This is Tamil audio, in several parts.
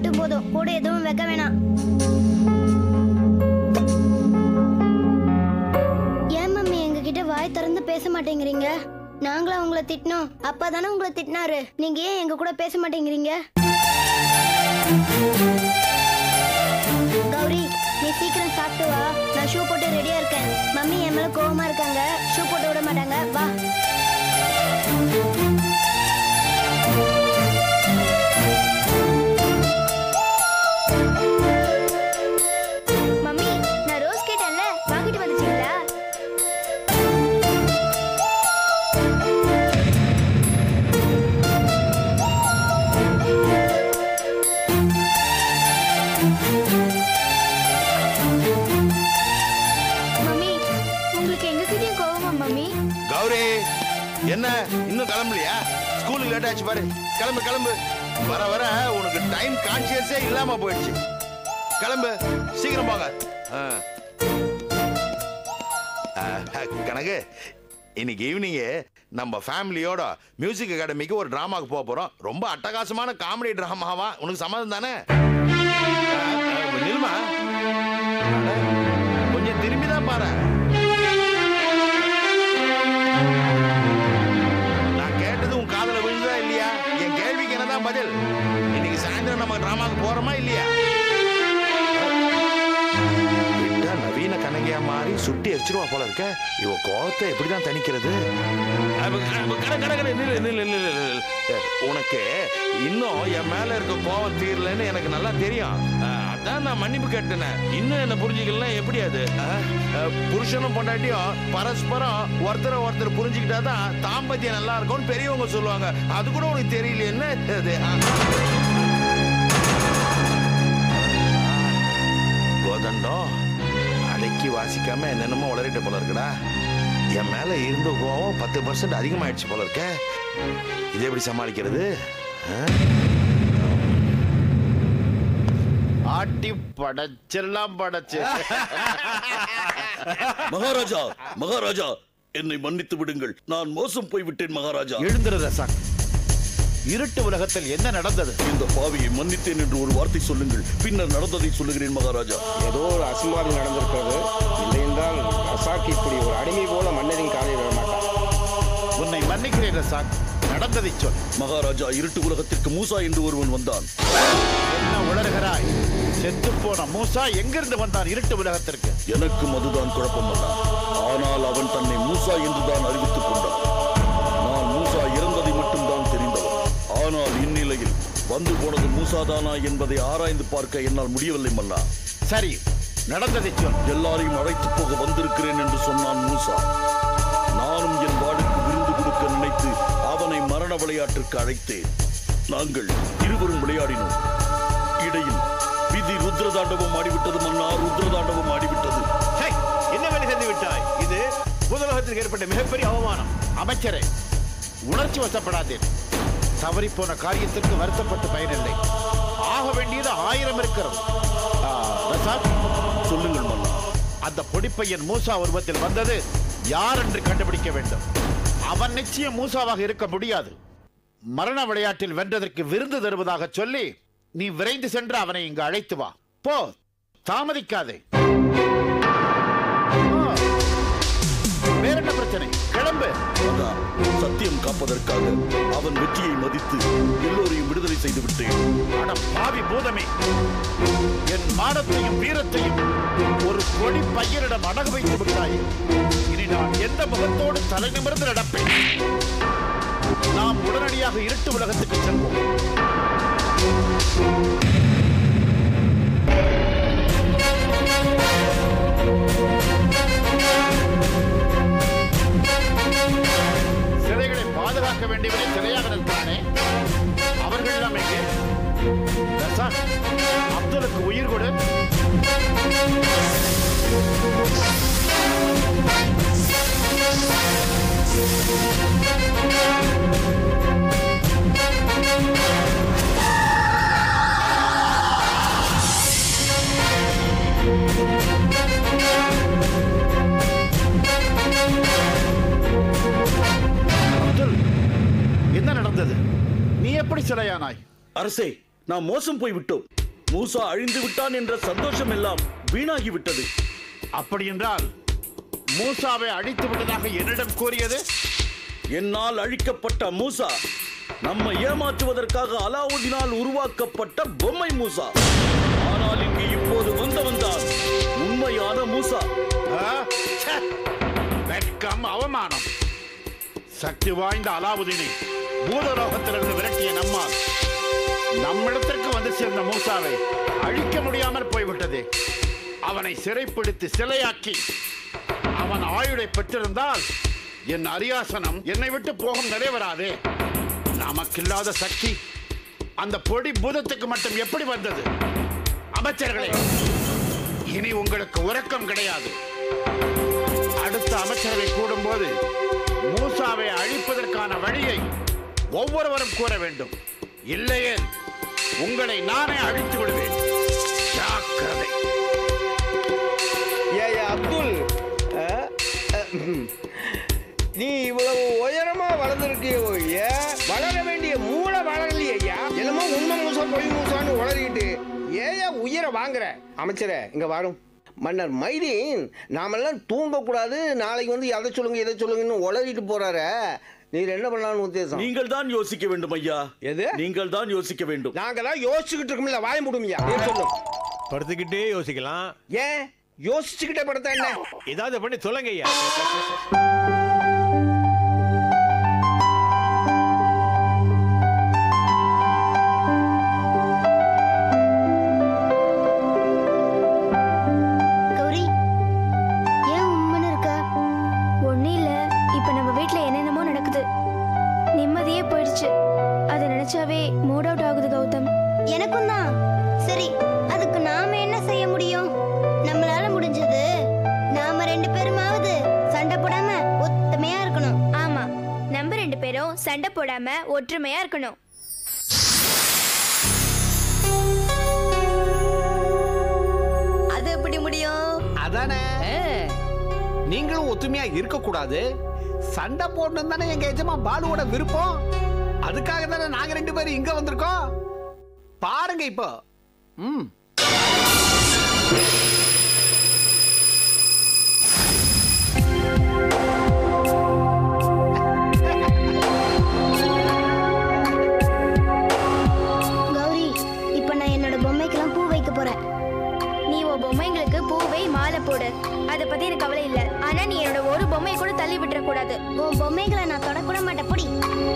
மட்டும் போதும் கூட எதுவும் வைக்க வேணாம் ஏன் மம்மி எங்ககிட்ட வாய் திறந்து பேச மாட்டேங்கிறீங்க நாங்களா உங்களை திட்டினோம் அப்பா தானே உங்களை திட்டினாரு நீங்க ஏன் எங்க கூட பேச மாட்டேங்கிறீங்க கௌரி நீ சீக்கிரம் சாப்பிட்டு வா நான் ஷூ போட்டு ரெடியா இருக்கேன் மம்மி என் மேல கோவமா இருக்காங்க ஷூ போட்டு விட மாட்டாங்க வா மம்மி நான் ரோஸ் கேட்டேன்ல வாங்கிட்டு வந்துட்டீங்களா மம்மி உங்களுக்கு எங்க கிட்டயும் கோவமா மம்மி கௌரி என்ன இன்னும் கிளம்பலையா ஸ்கூலுக்கு லேட் ஆச்சு பாரு கிளம்பு கிளம்பு வர வர உனக்கு டைம் கான்சியஸே இல்லாம போயிடுச்சு கிளம்பு சீக்கிரம் போங்க ஆ. ஆ, கனகு இன்னைக்கு ஈவினிங் நம்ம ஃபேமிலியோட மியூசிக் அகாடமிக்கு ஒரு டிராமாக்கு போக போறோம் ரொம்ப அட்டகாசமான காமெடி டிராமாவா உனக்கு சம்மதம் தானே ஆ, ஆ, நில்மா அட, கொஞ்சம் திரும்பி தான் பாரு நான் கேட்டது உன் காதுல விழுந்ததா இல்லையா என் கேள்விக்கு என்னதான் பதில் இன்னைக்கு சாயந்தரம் நம்ம டிராமாக்கு போறோமா இல்லையா விட்டா நவீன கனகையா மாறி சுட்டி எரிச்சிருவா போல இருக்க இவ கோவத்தை எப்படிதான் தணிக்கிறது அப்ப, அப்ப, கட, கட, கட, நில்லு, நில்லு, நில்லு, நில்லு, நில்லு. அஹ், உனக்கு இன்னும் என் மேல இருக்க கோவம் தீரலன்னு எனக்கு நல்லா தெரியும் அஹ், அதான் நான் மன்னிப்பு கேட்டேன் இன்னும் என்ன புரிஞ்சுக்கலாம் எப்படி அது அஹ், அஹ், புருஷனும் பொண்டாட்டியும் பரஸ்பரம் ஒருத்தரை ஒருத்தர் புரிஞ்சுக்கிட்டாதான் தாம்பத்தியம் நல்லா இருக்கும்னு பெரியவங்க சொல்லுவாங்க அது கூட உனக்கு தெரியல என்ன அது அஹ். கோதண்டம் அடக்கி வாசிக்காம என்னென்னமோ உளறிட்ட போல இருக்குடா என் மேல இருந்த கோவம் பத்து பர்சன்ட் அதிகமாயிடுச்சு போல இருக்க இதை எப்படி சமாளிக்கிறது ஆ? ஆட்டி படைச்செல்லாம் படைச்சு மகாராஜா மகாராஜா என்னை மன்னித்து விடுங்கள் நான் மோசம் போய் விட்டேன் மகாராஜா எழுந்திரு ரசாக் இருட்டு உலகத்தில் என்ன நடந்தது இந்த பாவியை மன்னித்தேன் என்று ஒரு வார்த்தை சொல்லுங்கள் பின்னர் நடந்ததை சொல்லுகிறேன் மகாராஜா ஏதோ ஒரு அசம்பாவிதம் நடந்திருக்கிறது இல்லை என்றால் ரசாக் இப்படி ஒரு அடிமை போல மன்னரின் காலை விட மாட்டான் உன்னை மன்னிக்கிறேன் ரசாக் நடந்ததை சொல் மகாராஜா இருட்டு உலகத்திற்கு மூசா என்று ஒருவன் வந்தான் என்ன உளறுகிறாய் செத்து போன மூசா எங்கிருந்து வந்தான் இருட்டு உலகத்திற்கு எனக்கும் அதுதான் குழப்பம் அல்ல ஆனால் அவன் தன்னை மூசா என்றுதான் அறிவித்துக் கொண்டான் நான் மூசா இறந்ததை மட்டும்தான் தெரிந்தவன் ஆனால் இந்நிலையில் வந்து போனது மூசாதானா என்பதை ஆராய்ந்து பார்க்க என்னால் முடியவில்லை மன்னா சரி நடந்ததை சொல் எல்லாரையும் அழைத்து போக வந்திருக்கிறேன் என்று சொன்னான் மூசா நானும் என் வாளுக்கு விருந்து கொடுக்க நினைத்து அவனை மரண விளையாட்டிற்கு அழைத்தேன் நாங்கள் இருவரும் விளையாடினோம் இடையில் விதி ருத்ரதாண்டவம் ஆடிவிட்டது மன்னா ருத்ரதாண்டவம் ஆடிவிட்டது ஹே, என்ன வேலை செய்து விட்டாய் இது புதலகத்தில் ஏற்பட்ட மிகப்பெரிய அவமானம் அமைச்சரே உணர்ச்சி வசப்படாதீர் தவறிப்போன காரியத்திற்கு வருத்தப்பட்டு பயனில்லை ஆக வேண்டியது ஆயிரம் இருக்கிறது ஆ, ரசாக், சொல்லுங்கள் மன்னா அந்த பொடிப்பையன் மூசா உருவத்தில் வந்தது யார் என்று கண்டுபிடிக்க வேண்டும் அவன் நிச்சயம் மூசாவாக இருக்க முடியாது மரண விளையாட்டில் வென்றதற்கு விருந்து தருவதாக சொல்லி நீ விரைந்து சென்று அவனை இங்கு அழைத்து வா போ தாமதிக்காதே ஆ, வேற என்ன பிரச்சனை கிளம்பு மன்னா சத்தியம் காப்பதற்காக அவன் வெற்றியை மதித்து எல்லோரையும் விடுதலை செய்து விட்டேன் அட பாவி பூதமே என் மானத்தையும் வீரத்தையும் ஒரு கொடி பையனிடம் அடகு வைத்து விட்டாய் இனி நான் எந்த முகத்தோடு தலை நிமிர்ந்து நடப்பேன் நாம் உடனடியாக இருட்டு உலகத்துக்கு செல்வோம் சிலைகளை பாதுகாக்க வேண்டியவரை சிலையாக நிற்பானே அவர்கள் எல்லாம் எங்கே ரசாக், அப்துலுக்கு உயிர் கொடு அப்துல் என்ன நடந்தது நீ எப்படி சிலையானாய் அரசே நாம் மோசம் போய் விட்டோம் மூசா அழிந்து விட்டான் என்ற சந்தோஷம் எல்லாம் வீணாகி விட்டது அப்படி என்றால் மூசாவை அழித்து விட்டதாக என்னிடம் கூறியது என்னால் அழிக்கப்பட்ட மூசா நம்மை ஏமாற்றுவதற்காக அலாவுதீனால் உருவாக்கப்பட்ட பொம்மை மூசா ஆனால் இங்கு இப்போது வந்தவன் தான் உண்மையான மூசா ஆ? ச்சே! வெட்கம் அவமானம் சக்தி வாய்ந்த அலாவுதீனை பூதலோகத்திலிருந்து விரட்டிய நம்மால் நம்மிடத்திற்கு வந்து சேர்ந்த மூசாவை அழிக்க முடியாமல் போய்விட்டது அவனை சிறைப்பிடித்து சிலையாக்கி அவன் ஆயுளை பெற்றிருந்தால் என் அரியாசனம் என்னை விட்டு போகும் நிறைவராதே நமக்கில்லாத சக்தி அந்த பொடி பூதத்துக்கு மட்டும் எப்படி வந்தது அமைச்சர்களே இனி உங்களுக்கு உறக்கம் கிடையாது அடுத்த அமைச்சரவை கூடும்போது மூசாவை அழிப்பதற்கான வழியை ஒவ்வொருவரும் கூற வேண்டும் இல்லையே உங்களை நானே அழித்து விடுவேன் ஜாக்கிரதை ஏய் அப்துல் அஹ், அஹ், ம். நீ இவ்வளவு உயரமா வளர்ந்துருக்கிய ஒழிய வளர வேண்டிய மூளை வளரலையா என்னமோ உண்மை மூசா பொய் மூசான்னு உளறிக்கிட்டு ஏயா உயிரை வாங்குற அமைச்சரே இங்க வரும் மன்னர் மைதீன் நாமெல்லாம் தூங்கக்கூடாது நாளைக்கு வந்து எதை சொல்லுங்க எதை சொல்லுங்கன்னு உளறிட்டு போறாரு நீர் என்ன பண்ணலாம்னு உத்தேசம் நீங்கள் தான் யோசிக்க வேண்டும் ஐயா எது? நீங்கள் தான் யோசிக்க வேண்டும் நாங்கெல்லாம் யோசிச்சுக்கிட்டு இருக்கோம்ல வாய முடுமியா நீர் சொல்லு படுத்துக்கிட்டே யோசிக்கலாம் ஏன் யோசிச்சுக்கிட்டே படுத்தா என்ன ஏதாவது பண்ணி சொல்லுங்க ஐயா கௌரி ஏன் உண்மைன்னு இருக்க ஒன்றும் இல்லை இப்போ நம்ம வீட்டில் என்னென்னமோ நடக்குது நிம்மதியே போயிடுச்சு அதை நினைச்சாவே மூட் அவுட் ஆகுது கௌதம் எனக்கும் தான் சரி அதுக்கு நாம என்ன செய்ய முடியும் நம்மளால முடிஞ்சது நாம ரெண்டு பேருமாவது சண்டை போடாம ஒத்துமையா இருக்கணும் ஆமா நம்ம ரெண்டு பேரும் சண்டை போடாம ஒற்றுமையா இருக்கணும் அது எப்படி முடியும் அதானே நீங்களும் ஒத்துமையா இருக்க கூடாது சண்டை போடணும் தானே எங்க எஜமா பாலுவோட விருப்பம் அதுக்காக தானே நாங்க ரெண்டு பேரும் இங்க வந்திருக்கோம் பாருங்க இப்போ ம் கௌரி இப்ப நான் என்னோட பொம்மைக்கெல்லாம் பூ வைக்க போறேன் நீ உன் பொம்மைங்களுக்கு பூவை மாலை போடு அதை பத்தி எனக்கு கவலை இல்லை ஆனா நீ என்னோட ஒரு பொம்மையை கூட தள்ளி விட்டுற கூடாது உன் பொம்மைகளை நான் தொடக்கூட மாட்டேன் பொடி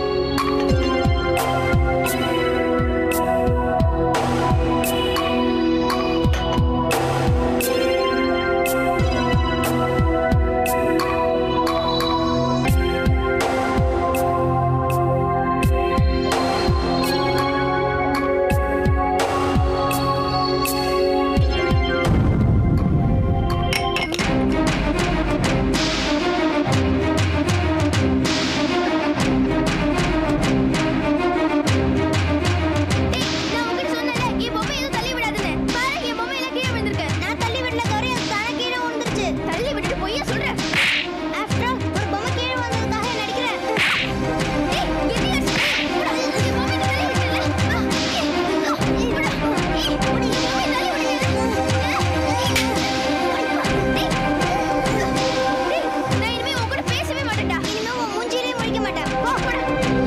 நான் உங்ககிட்ட சொன்னேன்ல என் பொம்மை எதுவும் தள்ளி விடாதுன்னு பாரு என் பொம்மை எல்லாம் கீழே விழுந்திருக்கு நான் தள்ளி விடல கௌரி அது தானே கீழே விழுந்துருச்சு தள்ளி விட்டுட்டு பொய்யா சொல்றேன் ஆஃப்டர் ஆல் ஒரு பொம்மை கீழே வந்ததுக்காக நடிக்கிறேன் ஏய், idiots! போடா, என் பொம்மை நீ தள்ளி விட்டல. ஆ, ஏய், ஆ, ஏய், போடா. ஏய், போடி, என் பொம்மை தள்ளி விடுங்க. டேய், டேய், நான் இனிமே உன் கூட பேசவே மாட்டேன்டா இனிமே உன் மூஞ்சிலே முழிக்க மாட்டேன் போ, போடா.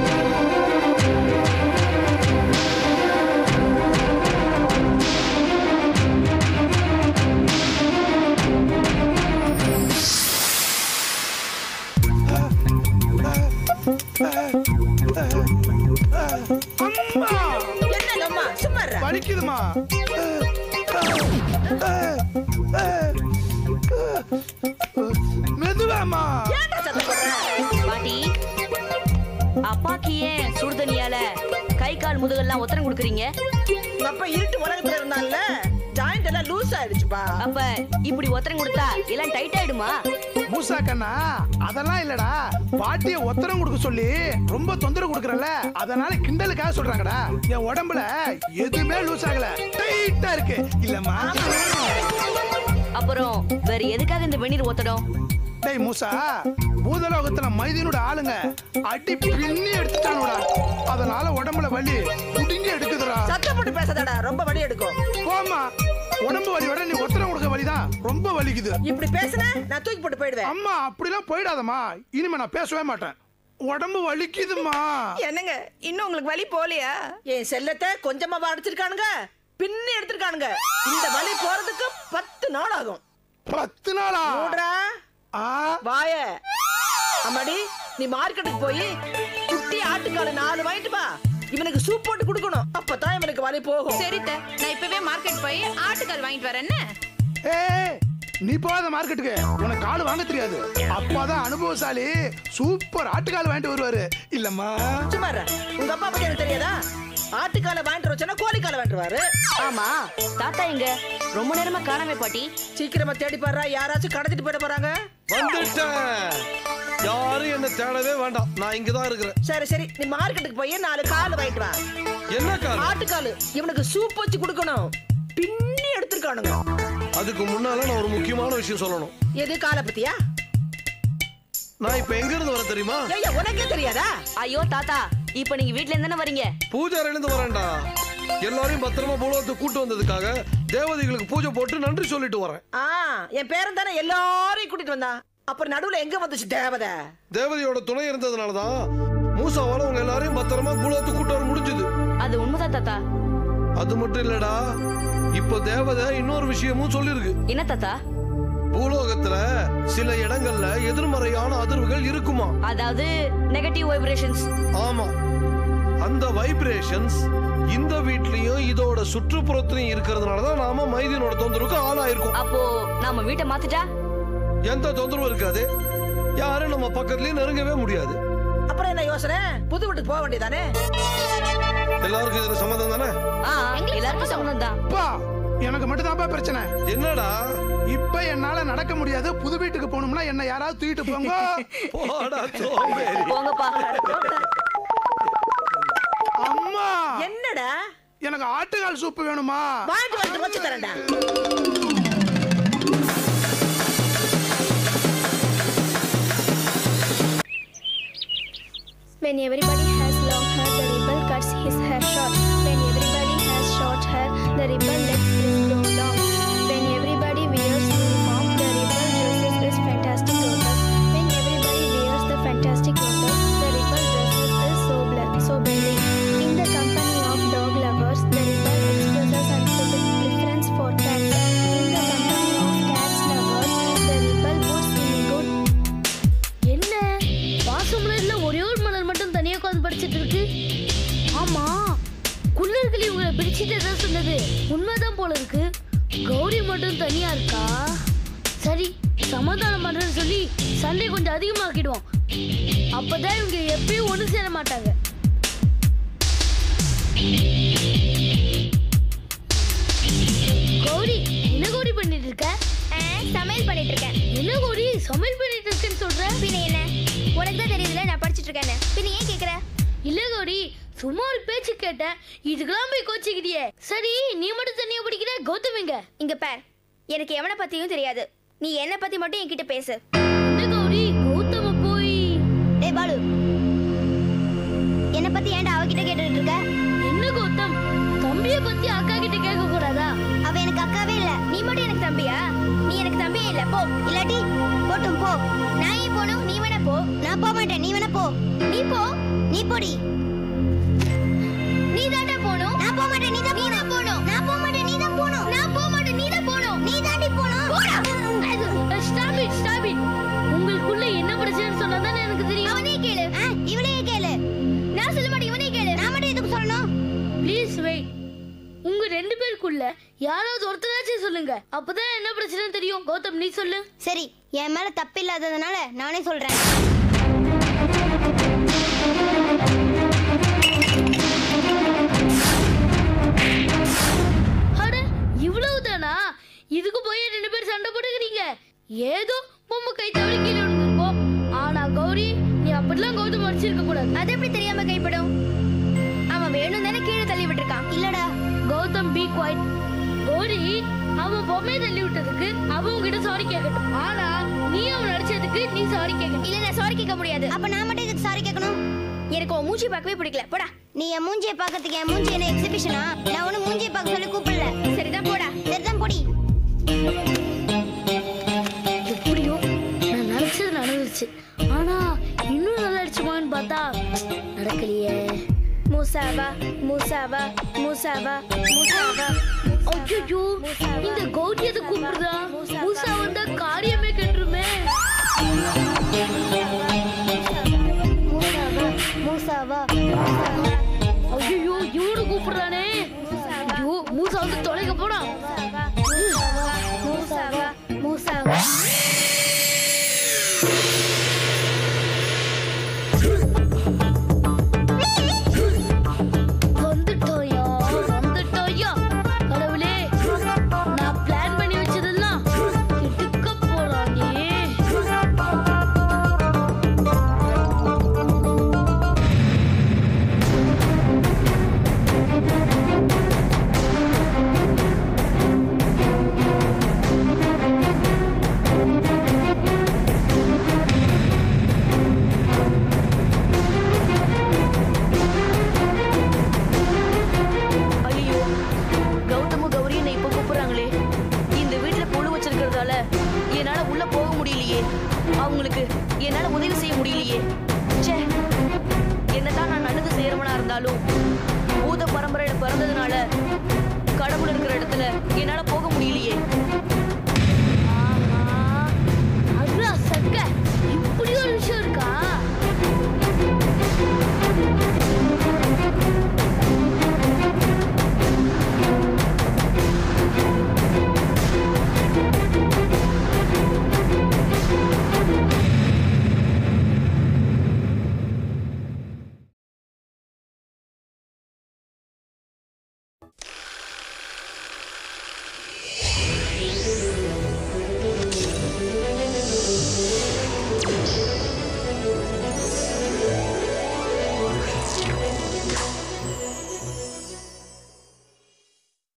என்னங்கம்மா சும்மா இருடா. வலிக்குதுமா மெதுவாமா ஏன்டா சத்தம் போடுற? பாட்டி அப்பாக்கு ஏன் சுடுதண்ணியால கை கால் முதுகெல்லாம் ஒத்தரம் கொடுக்குறீங்க உங்க அப்பா இருட்டு உலகத்துல இருந்தான்ல ஜாயிண்ட் எல்லாம் லூஸ் ஆயிடுச்சுப்பா அப்ப இப்படி ஒத்தரம் கொடுத்தா எல்லாம் டைட் ஆயிடுமா மூசா கண்ணா அதெல்லாம் இல்லடா பாட்டிய ஒத்தரம் கொடுக்க சொல்லி ரொம்ப தொந்தரவு கொடுக்கறல அதனால கிண்டலுக்காக சொல்றாங்கடா என் உடம்புல எதுவுமே லூஸ் ஆகல டைட்டா இருக்கு இல்லம்மா அப்புறம் வேற எதுக்காக இந்த வெந்நீர் ஒத்தடம் டேய் மூசா பூதலோகத்துல மைதீனோட ஆளுங்க அடி பின்னி எடுத்துட்டானுடா அதனால உடம்புல வலி புடிங்கி எடுக்குதுடா சத்தம் போட்டு பேசாதடா ரொம்ப வலி எடுக்கும் போமா உடம்பு வலியோட நீ ஒத்தனை கொடுக்க வலிதான் ரொம்ப வலிக்குது இப்படி பேசுன நான் தூக்கி போட்டு போயிடுவேன் அம்மா அப்படிலாம் போயிடாதம்மா இனிமே நான் பேசவே மாட்டேன் உடம்பு வலிக்குதுமா என்னங்க இன்னும் உங்களுக்கு வலி போலியா என் செல்லத்தை கொஞ்சமா அடிச்சிருக்கானுங்க பின்னி எடுத்திருக்கானுங்க இந்த வலி போறதுக்கு பத்து நாள் ஆகும் பத்து நாளா மூடுறா ஆ வாய அம்மாடி நீ மார்க்கெட்டுக்கு போய் குட்டி ஆட்டுக்கால நாலு வாங்கிட்டு வா இவனுக்கு சூப் போட்டு கொடுக்கணும் அப்பதான் இவனுக்கு வலி போகும் சரித்த நான் இப்பவே மார்க்கெட் போய் ஆட்டுக்கால் வாங்கிட்டு வரேன்னு ஏய் நீ போகாத மார்க்கெட்டுக்கு உனக்கு கால் வாங்க தெரியாது அப்பாதான் அனுபவசாலி சூப்பர் ஆட்டுக்கால் வாங்கிட்டு வருவாரு இல்லம்மா சும்மா இரு. உங்க அப்பா பத்தி எனக்கு தெரியாதா ஆட்டுக்கால வாங்கிட்டு வச்சோன்னா கோழிக்கால வாங்கிட்டு வாரு ஆமா தாத்தா எங்க ரொம்ப நேரமா காணாமே பாட்டி சீக்கிரமா தேடி பாடுறா யாராச்சும் கடத்திட்டு போயிட போறாங்க வந்துட்டேன் யாரும் என்ன தேடவே வேண்டாம் நான் இங்கதான் இருக்கிறேன் சரி சரி நீ மார்க்கெட்டுக்கு போய் நாலு கால் வாங்கிட்டு வா என்ன கால் ஆட்டுக்காலு இவனுக்கு சூப் வச்சு கொடுக்கணும் பின்னி எடுத்திருக்கானுங்க அதுக்கு முன்னால நான் ஒரு முக்கியமான விஷயம் சொல்லணும் எது காலை பத்தியா நான் இப்ப எங்க இருந்து வர தெரியுமா ஐயா உனக்கே தெரியாதா ஐயோ தாத்தா இப்ப நீங்க வீட்ல இருந்து தானே வரீங்க பூஜாரில இருந்து வரேன்டா எல்லாரையும் பத்திரமா பூலோகத்துக்கு கூட்டு வந்ததுக்காக தேவதைகளுக்கு பூஜை போட்டு நன்றி சொல்லிட்டு வரேன் ஆ என் பேரன் தானே எல்லாரையும் கூட்டிட்டு வந்தான் அப்புறம் நடுவுல எங்க வந்துச்சு தேவதை தேவதையோட துணை இருந்ததுனாலதான் மூசாவால உங்க எல்லாரையும் பத்திரமா பூலோகத்துக்கு கூட்டு வர முடிஞ்சது அது உண்மைதான் தாத்தா அது மட்டும் இல்லடா இப்போ தேவதை இன்னொரு விஷயமும் சொல்லிருக்கு என்ன தாத்தா பூலோகத்துல சில இடங்கள்ல எதிர்மறையான அதிர்வுகள் இருக்குமா அதாவது நெகட்டிவ் வைப்ரேஷன்ஸ் ஆமா அந்த வைப்ரேஷன்ஸ் இந்த வீட்லயும் இதோட சுற்றுப்புறத்திலையும் இருக்கிறதுனால தான் நாம மைதீனோட தொந்தரவுக்கு ஆளாயிருக்கோம் அப்போ நாம வீட்டை மாத்திட்டா எந்த தொந்தரவும் இருக்காது யாரும் நம்ம பக்கத்துலயும் நெருங்கவே முடியாது அப்புறம் என்ன யோசனை புது வீட்டுக்கு போக வேண்டியதானே எல்லாருக்கும் இதுல சம்மதம் தானே ஆ எல்லாருக்கும் சம்மதம் தான் அப்பா எனக்கு மட்டும் பிரச்சனை என்னடா இப்ப என்னால நடக்க முடியாது புது வீட்டுக்கு போகணும்னா என்ன யாராவது தூக்கிட்டு போங்க போடா சோம்பேறி போங்கப்பா அம்மா என்னடா எனக்கு ஆட்டுக்கால் சூப்பு வேணுமா வாங்கிட்டு வந்து வச்சு தரேன்டா When everybody has long hair, the rebel cuts his hair short. When everybody has short hair, the rebel lets his grow long. When everybody wears uniform, the rebel dresses his fantastic clothes. When everybody wears the fantastic clothes, the rebel dresses is sober, soberly. In the company of dog lovers, the rebel expresses unfitting preference for cats. In the company of cats lovers, the rebel puts in good என்ன பாசமலர்ல ஒரே ஒரு மலர் மட்டும் தனியா உட்காந்து படிச்சிட்டு இருக்கு ஆமா குள்ளர்களி உங்களை பிடிச்சிட்டு தான் சொன்னது உண்மைதான் போல இருக்கு கௌரி மட்டும் தனியா இருக்கா சரி சமாதானம் பண்றேன்னு சொல்லி சண்டை கொஞ்சம் அதிகமாக்கிடுவோம் அப்பதான் இவங்க எப்பயும் ஒண்ணு சேர மாட்டாங்க கௌரி என்ன கௌரி பண்ணிட்டு இருக்க சமையல் பண்ணிட்டு இருக்கேன் என்ன கௌரி சமையல் பண்ணிட்டு இருக்கேன்னு சொல்ற பின்ன என்ன உனக்கு தான் தெரியுதுல நான் படிச்சிட்டு இருக்கேன்னு பின்ன ஏன் கேக்குற இல்ல கௌரி சும்மா ஒரு பேச்சு கேட்டேன் இதுக்கெல்லாம் போய் கோச்சிக்கிட்டியே சரி நீ மட்டும் தனியா படிக்கிற கௌதம் எங்க இங்க பார் எனக்கு எவனை பத்தியும் தெரியாது நீ என்ன பத்தி மட்டும் என்கிட்ட பேசு என்ன கௌரி கௌதம போய் டேய் பாலு என்ன பத்தி ஏன்டா அவகிட்ட கேட்டுட்டு இருக்க என்ன கௌதம் தம்பிய பத்தி அக்கா கிட்ட கேட்க கூடாதா அவ எனக்கு அக்காவே இல்ல நீ மட்டும் எனக்கு தம்பியா நீ எனக்கு தம்பியே இல்ல போ இல்லாட்டி போட்டும் போ நான் ஏன் போகணும் நீ வேணா போ நான் போக மாட்டேன் நீ வேணா போ நீ போ நீ போடி நீ தாண்டா போகணும் நான் போக மாட்டேன் நீ தான் நீ தான் போகணும் நான் போக மாட்டேன் நீ தான் போணும் நான் போக மாட்டேன் நீ தான் போகணும் நீ தாண்டி போணும் போடா ஸ்டாப் இட் ஸ்டாப் இட் உங்களுக்குள்ள என்ன பிரச்சனைன்னு சொன்னா தானே எனக்கு தெரியும் அவனே கேளு ஆ, இவளையே கேளு நான் சொல்ல மாட்டேன் இவனே கேளு நான் மட்டும் எதுக்கு சொல்லணும் ப்ளீஸ் வெயிட் உங்க ரெண்டு பேருக்குள்ள யாராவது ஒருத்தராச்சும் சொல்லுங்க அப்பதான் என்ன பிரச்சனைன்னு தெரியும் கௌதம் நீ சொல்லு சரி என் மேல தப்பு இல்லாததுனால நானே சொல்றேன் அட இவ்வளவுதானா இதுக்கு போய் ரெண்டு பேரும் சண்டை போட்டுக்கிறீங்க ஏதோ பொம்மை கை தவறி கீழே விழுந்திருக்கோம் ஆனா கௌரி நீ அப்படிலாம் கௌதம் அடிச்சிருக்க கூடாது அது எப்படி தெரியாம கைப்படும் அவன் வேணும் தானே கீழே தள்ளி விட்டுருக்கான் இல்லடா கௌதம் பி குவைட் கௌரி அவன் பொம்மையை தள்ளி விட்டதுக்கு அவன் உங்ககிட்ட சாரி கேட்கட்டும் ஆனா நீ அவன் அடிச்சதுக்கு நீ சாரி கேட்கணும் இல்ல நான் சாரி கேட்க முடியாது அப்ப நான் மட்டும் இதுக்கு சாரி கேட்கணும் எனக்கு உன் மூஞ்சி பார்க்கவே பிடிக்கல போடா நீ என் மூஞ்சியை பார்க்கறதுக்கு என் மூஞ்சி என்ன எக்ஸிபிஷனா நான் ஒன்னும் மூஞ்சியை பார்க்க சொல்லி கூப்பிடல சரிதான் போடா சரிதான் பொடி எப்படியோ நான் நினைச்சது நடந்துச்சு ஆனா இன்னும் நல்லா அடிச்சுமான்னு பார்த்தா நடக்கலையே மூசாவா மூசாவா மூசாவா மூசாவா ஐயோ இந்த கௌரி எதை கூப்பிடுறா மூசா வந்தா காரியமே கெட்டுருமே மூசாவா ஐயோ இவனு கூப்பிடுறானே ஐயோ மூசா வந்து தொலைக்க போனா மூசாவா மூசாவா வந்துட்டோயா வந்துட்டோயா கடவுளே நான் பிளான் பண்ணி வச்சதெல்லாம் கெட்டுக்க போறானே ஐயோ கௌதமும் கௌரி என்னை இப்ப கூப்பிடுறாங்களே இந்த வீட்டுல புழு வச்சிருக்கிறதால என்னால உள்ள போக முடியலையே அவங்களுக்கு என்னால உதவி செய்ய முடியலையே ச்சே என்னதான் நான் நல்லது செய்யறவனா இருந்தாலும் பூத பரம்பரையில பிறந்ததுனால கடவுள் இருக்கிற இடத்துல என்னால போக முடியலையே அருளா சக்க இப்படி ஒரு விஷயம் இருக்கா